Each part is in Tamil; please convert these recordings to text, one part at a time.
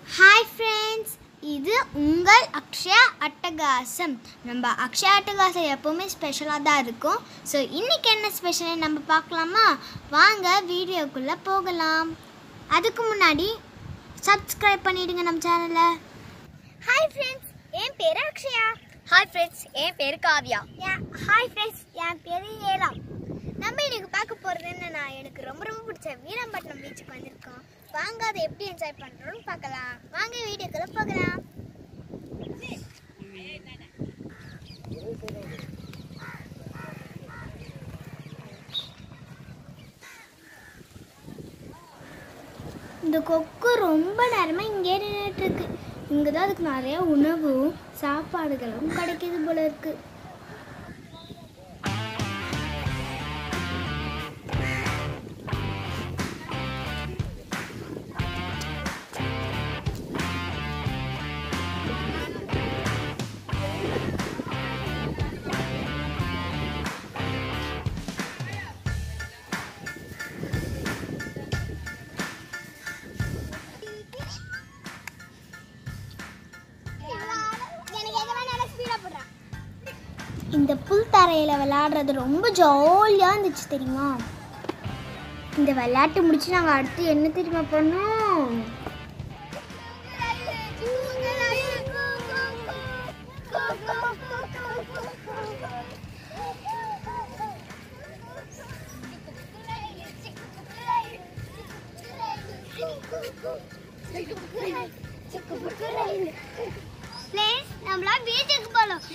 ஹாய் ஃப்ரெண்ட்ஸ் இது உங்கள் அக்ஷயா அட்டகாசம் நம்ம அக்ஷயா அட்டகாசம் எப்போவுமே ஸ்பெஷலாக தான் இருக்கும் ஸோ இன்றைக்கி என்ன ஸ்பெஷல் நம்ம பார்க்கலாமா வாங்க வீடியோக்குள்ளே போகலாம் அதுக்கு முன்னாடி சப்ஸ்கிரைப் பண்ணிடுங்க நம்ம சேனலை ஹாய் ஃப்ரெண்ட்ஸ் என் பேர் அக்ஷயா ஹாய் ஃப்ரெண்ட்ஸ் என் பேர் காவ்யா ஹாய் ஃப்ரெண்ட்ஸ் என் பேர் ஏலா நம்ம இன்னைக்கு பார்க்க போகிறது என்னன்னா எனக்கு ரொம்ப ரொம்ப பிடிச்ச வீரம்பட்டினம் பீச்சுக்கு வந்திருக்கோம் வாங்க அதை எப்படி என்ஜாய் பண்ணுறோம்னு பார்க்கலாம் வாங்க வீடியோக்குள்ள போகலாம் இந்த கொக்கு ரொம்ப நேரமாக இங்கே நின்றுட்டு இருக்கு இங்கே தான் அதுக்கு நிறைய உணவும் சாப்பாடுகளும் கிடைக்கிது போல இருக்கு இந்த புல் தரையில் விளையாடுறது ரொம்ப ஜாலியாக இருந்துச்சு தெரியுமா இந்த விளையாட்டு முடிச்சு நாங்கள் அடுத்து என்ன தெரியுமா பண்ணோம் Friends, நம்மளாம் பீச்சுக்கு போகலாம்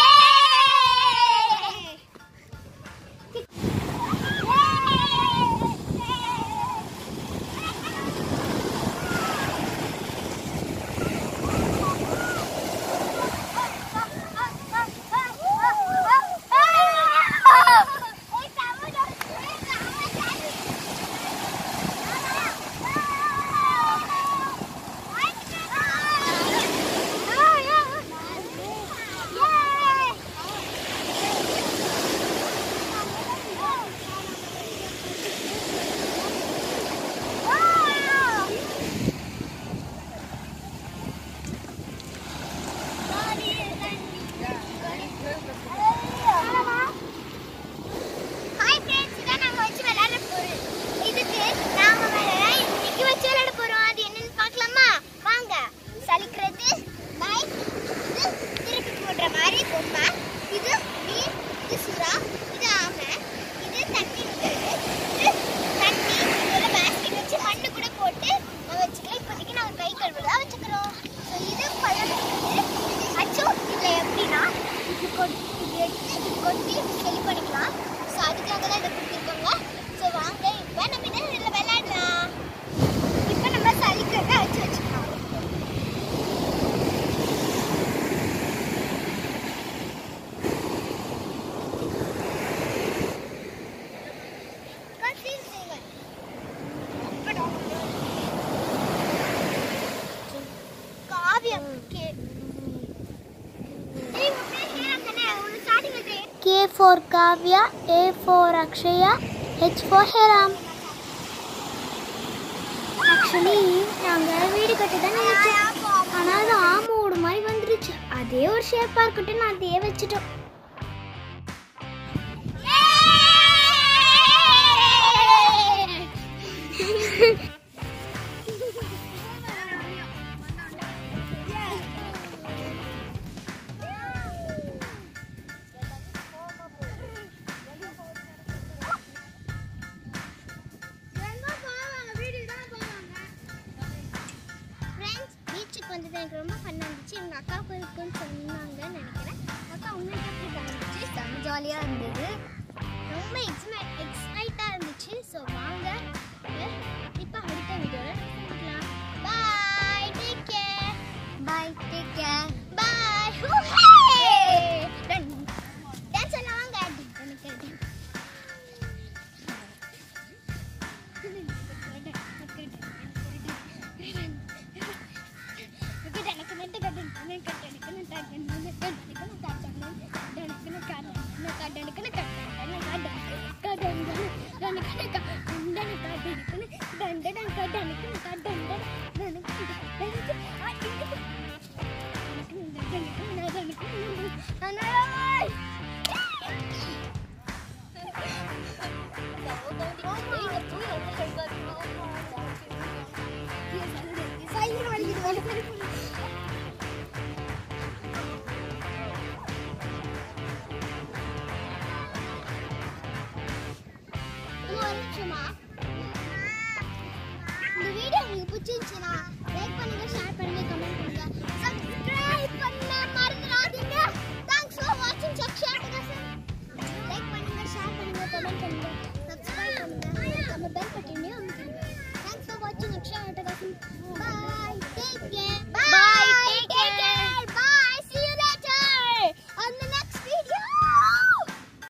ஹாய் ஃப்ரெண்ட்ஸ் இதான் நாங்க வச்சு விளையாட போறோம் இதுக்கு நாம விளையாட இன்னைக்கு வச்சு விளையாட போறோம் அது என்னன்னு பார்க்கலாமா வாங்க சலிக்கிறது பைக் இது திருப்பி போடுற மாதிரி பொம்மை இது மீன் இது சுறா இது ஆமை இது தண்ணி ஊத்துறது இது தண்ணி இதுல பேஸ்கெட் வச்சு மண்ணு கூட போட்டு நம்ம வச்சுக்கலாம் இப்போதைக்கு நாங்க கை கழுவுறதா வச்சுக்கிறோம் ஸோ இது பழம் அச்சோ இதுல எப்படின்னா இது கொட்டி இது எடுத்து இது கொட்டி செலி பண்ணிக்கலாம் ஸோ அதுக்காக தான் இதை கொடுத்துருக்கோங்க ஸோ வாங்க இப்போ நம்ம என்ன இதில் விளையாடலாம் இப்போ நம்ம சலிக்கிறத வச்சு வச்சுக்கலாம் காவியம் K K for Kavya, A for Akshaya, H for Heram. Actually நாங்கள் வீடு கட்டி தான் நினைச்சோம் ஆனால் அது ஆமோடு மாதிரி வந்துருச்சு அதே ஒரு ஷேப்பாக இருக்கட்டும் நான் அதே வச்சுட்டோம் ஃப்ரெண்ட்ஸ் பீச்சுக்கு வந்தது எனக்கு ரொம்ப ஃபன்னாக இருந்துச்சு எங்கள் அக்காவுக்கு இருக்குன்னு சொன்னாங்கன்னு நினைக்கிறேன் அக்கா உங்களுக்கு எப்படி இருந்துச்சு செம்ம ஜாலியாக இருந்தது ரொம்ப எக்ஸ்மை எக்ஸைட்டாக இருந்துச்சு ஸோ வாங்க இப்போ அடுத்த வீடியோவில் சந்திக்கலாம் bye take care bye take care bye dance எல்லாம் வாங்க எனக்கு Dun இந்த வீடியோ உங்களுக்கு பிடிச்சிருந்துச்சுன்னா லைக் பண்ணுங்க